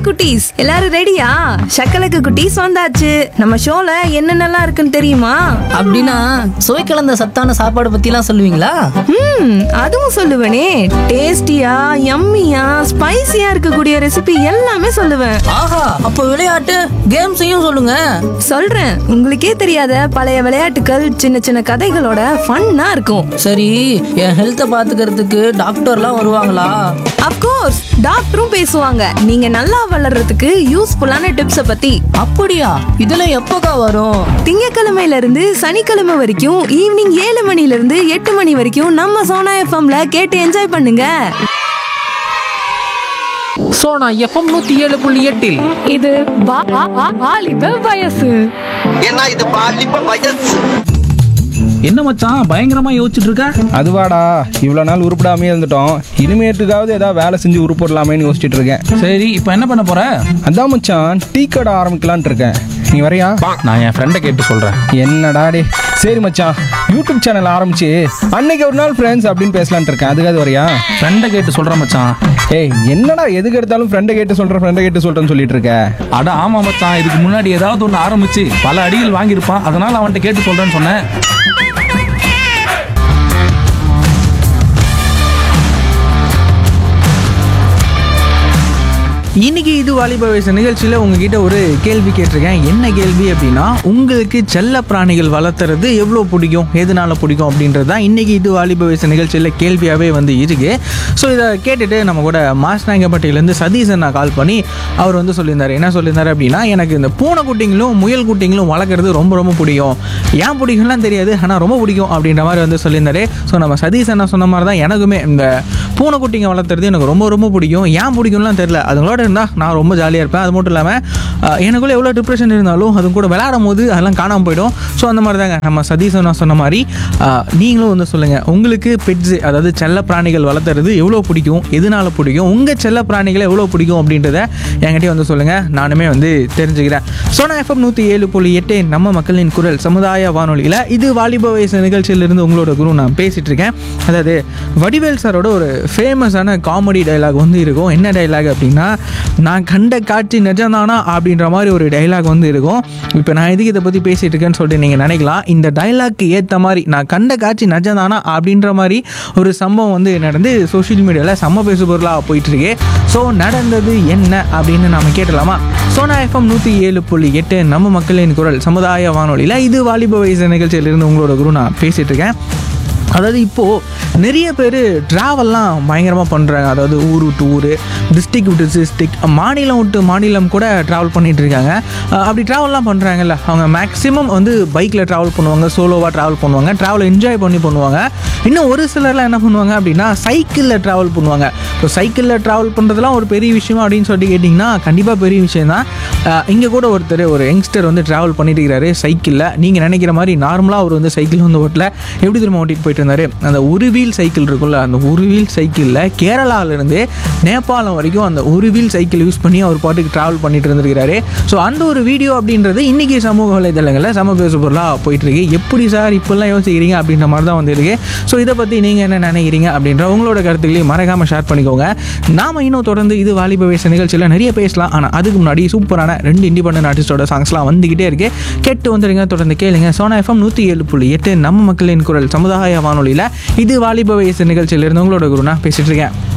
குட்டீஸ் எல்லாரும் ரெடியா சக்கலக்கு குட்டீஸ் வந்தாச்சு நம்ம ஷோல என்னென்னலாம் இருக்குன்னு தெரியுமா அப்படின்னா சுவை கலந்த சத்தான சாப்பாடு பத்திலாம் சொல்லுவீங்களா ம் அதுவும் சொல்லுவேனே டேஸ்டியா யம்மியா ஸ்பைசியா இருக்கக்கூடிய ரெசிபி எல்லாமே சொல்லுவேன் ஆஹா அப்போ விளையாட்டு கேம்ஸையும் சொல்லுங்க சொல்றேன் உங்களுக்கே தெரியாத பழைய விளையாட்டுகள் சின்ன சின்ன கதைகளோட ஃபன்னா இருக்கும் சரி என் ஹெல்த்தை பாத்துக்கிறதுக்கு டாக்டர்லாம் வருவாங்களா அப்கோர்ஸ் டாக்டரும் பேசுவாங்க நீங்க நல்லா வளர்றதுக்கு யூஸ்ஃபுல்லான டிப்ஸ பத்தி அப்படியா இதெல்லாம் எப்போக்கா வரும் திங்கக்கிழமையில இருந்து சனிக்கிழமை வரைக்கும் ஈவினிங் ஏழு மணில இருந்து எட்டு மணி வரைக்கும் நம்ம சோனா எஃப்எம்ல கேட்டு என்ஜாய் பண்ணுங்க சோனா எஃப்எம் நூத்தி ஏழு புள்ளி எட்டில் இது வா- வா- வா- வாலிப வயசு ஏன்னா இது பாலிப்ப வயசு என்ன மச்சான் பயங்கரமா யோசிச்சுட்டு இருக்க அதுவாடா இவ்வளோ நாள் உருப்படாமே இருந்துட்டோம் இனிமேட்டுக்காவது ஏதாவது வேலை செஞ்சு உருப்படலாமேன்னு யோசிச்சுட்டு இருக்கேன் சரி இப்போ என்ன பண்ண போற அதான் மச்சான் டீ கடை ஆரம்பிக்கலான்ட்டு இருக்கேன் நீ வரையா நான் என் ஃப்ரெண்டை கேட்டு சொல்றேன் என்னடா டே சரி மச்சான் யூடியூப் சேனல் ஆரம்பிச்சு அன்னைக்கு ஒரு நாள் ஃப்ரெண்ட்ஸ் அப்படின்னு பேசலான்ட்டு இருக்கேன் அதுக்காவது வரையா ஃப்ரெண்டை கேட்டு சொல்றேன் மச்சான் ஏய் என்னடா எதுக்கு எடுத்தாலும் ஃப்ரெண்டை கேட்டு சொல்கிறேன் ஃப்ரெண்டை கேட்டு சொல்கிறேன்னு சொல்லிட்டு இருக்க அட ஆமா மச்சான் இதுக்கு முன்னாடி ஏதாவது ஒன்று ஆரம்பிச்சு பல அடிகள் வாங்கியிருப்பான் அதனால அவன்கிட்ட கேட்டு சொல்றேன்னு சொன்னேன் இன்னைக்கு இது வாலிப வயசு நிகழ்ச்சியில் உங்ககிட்ட ஒரு கேள்வி கேட்டிருக்கேன் என்ன கேள்வி அப்படின்னா உங்களுக்கு செல்ல பிராணிகள் வளர்த்துறது எவ்வளோ பிடிக்கும் எதனால பிடிக்கும் அப்படின்றது தான் இன்னைக்கு இது வாலிப வயசு நிகழ்ச்சியில் கேள்வியாகவே வந்து இருக்கு ஸோ இதை கேட்டுட்டு நம்ம கூட மாஸ்நாயகப்பட்டியிலேருந்து சதீஷ் அண்ணா கால் பண்ணி அவர் வந்து சொல்லியிருந்தாரு என்ன சொல்லியிருந்தாரு அப்படின்னா எனக்கு இந்த பூனைக்குட்டிங்களும் முயல் குட்டிங்களும் வளர்க்குறது ரொம்ப ரொம்ப பிடிக்கும் ஏன் பிடிக்கும்லாம் தெரியாது ஆனால் ரொம்ப பிடிக்கும் அப்படின்ற மாதிரி வந்து சொல்லியிருந்தாரு ஸோ நம்ம சதீஷ் அண்ணா சொன்ன மாதிரி தான் எனக்குமே இந்த பூனைக்குட்டிங்க வளர்த்துறது எனக்கு ரொம்ப ரொம்ப பிடிக்கும் ஏன் பிடிக்கும்லாம் தெரில அதுங்களோட இருந்தால் நான் ரொம்ப ஜாலியாக இருப்பேன் அது மட்டும் இல்லாமல் அஹ், எனக்குள்ளே எவ்வளோ டிப்ரெஷன் இருந்தாலும் அது கூட விளையாடும் போது அதெல்லாம் காணாமல் போயிடும் ஸோ அந்த மாதிரி தாங்க நம்ம சதீஷ் நான் சொன்ன மாதிரி அஹ், நீங்களும் வந்து சொல்லுங்கள் உங்களுக்கு பெட்ஸ் அதாவது செல்ல பிராணிகள் வளர்த்துறது எவ்வளோ பிடிக்கும் எதனால பிடிக்கும் உங்கள் செல்ல பிராணிகளை எவ்வளோ பிடிக்கும் அப்படின்றத என்கிட்டயே வந்து சொல்லுங்கள் நானுமே வந்து தெரிஞ்சுக்கிறேன் சோனா எஃப்எம் நூற்றி ஏழு புள்ளி எட்டு நம்ம மக்களின் குரல் சமுதாய வானொலியில் இது வாலிப வயசு நிகழ்ச்சியிலிருந்து உங்களோட குரு நான் பேசிகிட்டு இருக்கேன் அதாவது வடிவேல் சாரோட ஒரு ஃபேமஸான காமெடி டைலாக் வந்து இருக்கும் என்ன டைலாக் அப்படின்னா நான் கண்ட காட்சி நிஜம்தானா அப்படின்ற மாதிரி ஒரு டைலாக் வந்து இருக்கும் இப்போ நான் எதுக்கு இதை பற்றி பேசிகிட்டு இருக்கேன்னு சொல்லிட்டு நீங்கள் நினைக்கலாம் இந்த டைலாக்கு ஏற்ற மாதிரி நான் கண்ட காட்சி நிஜம்தானா அப்படின்ற மாதிரி ஒரு சம்பவம் வந்து நடந்து சோஷியல் மீடியாவில் செம்ம பேசு பொருளாக போயிட்டுருக்கு ஸோ நடந்தது என்ன அப்படின்னு நம்ம கேட்டலாமா சோனா எஃப்எம் நூற்றி ஏழு புள்ளி எட்டு நம்ம மக்களின் குரல் சமுதாய வானொலியில் இது வாலிப வயசு நிகழ்ச்சியிலிருந்து உங்களோட குரு நான் பேசிகிட்டு இருக்கேன் அதாவது இப்போது நிறைய பேர் ட்ராவல்லாம் பயங்கரமாக பண்ணுறாங்க அதாவது ஊர் விட்டு ஊர் டிஸ்ட்ரிக் விட்டு டிஸ்ட்ரிக் மாநிலம் விட்டு மாநிலம் கூட ட்ராவல் பண்ணிட்டு இருக்காங்க அஹ் அப்படி ட்ராவல்லாம் பண்ணுறாங்கல்ல அவங்க மேக்ஸிமம் வந்து பைக்கில் ட்ராவல் பண்ணுவாங்க சோலோவாக ட்ராவல் பண்ணுவாங்க ட்ராவல் என்ஜாய் பண்ணி பண்ணுவாங்க இன்னும் ஒரு சிலர்லாம் என்ன பண்ணுவாங்க அப்படின்னா சைக்கிளில் ட்ராவல் பண்ணுவாங்க ஸோ சைக்கிளில் ட்ராவல் பண்ணுறதுலாம் ஒரு பெரிய விஷயம் அப்படின்னு சொல்லிட்டு கேட்டிங்கன்னா கண்டிப்பாக பெரிய விஷயம் தான் இங்கே கூட ஒருத்தர் ஒரு யங்ஸ்டர் வந்து ட்ராவல் பண்ணிட்டு இருக்கிறாரு சைக்கிளில் நீங்கள் நினைக்கிற மாதிரி நார்மலாக அவர் வந்து சைக்கிள் வந்து ஓட்டல எப்படி திரும்ப ஓட்டிட்டு போயிட்டு இருந்தாரு அந்த ஒரு வீல் சைக்கிள் இருக்குல்ல அந்த ஒரு வீல் சைக்கிளில் கேரளாவிலேருந்து நேபாளம் வரைக்கும் அந்த ஒரு வீல் சைக்கிள் யூஸ் பண்ணி அவர் பாட்டுக்கு ட்ராவல் பண்ணிட்டு இருந்திருக்கிறாரு ஸோ அந்த ஒரு வீடியோ அப்படின்றது இன்றைக்கி சமூக வலைதளங்களில் சம பேசு பொருளாக போயிட்டு இருக்கு எப்படி சார் இப்படிலாம் யோசிக்கிறீங்க அப்படின்ற மாதிரி தான் வந்துருக்கு ஸோ இதை பற்றி நீங்கள் என்ன நினைக்கிறீங்க அப்படின்ற உங்களோட கருத்துக்களையும் மறக்காமல் ஷேர் பண்ணிக்கோங்க நாம இன்னும் தொடர்ந்து இது வாலிப வயசு நிகழ்ச்சியில் நிறைய பேசலாம் ஆனால் அதுக்கு முன்னாடி சூப்பரான ரெண்டு இண்டிபெண்டன்ட் ஆர்டிஸ்டோட சாங்ஸ்லாம் வந்துக்கிட்டே இருக்கு கேட்டு வந்துடுங்க தொடர்ந்து கேளுங்க சோனா எஃப்எம் நூற்றி ஏழு புள்ளி எட்டு நம்ம மக்களின் குரல் சமுதாய வானொலியில் இது வாலிப வயசு நிகழ்ச்சியிலிருந்து உங்களோட குருனா பேசிட்டு இருக்கேன்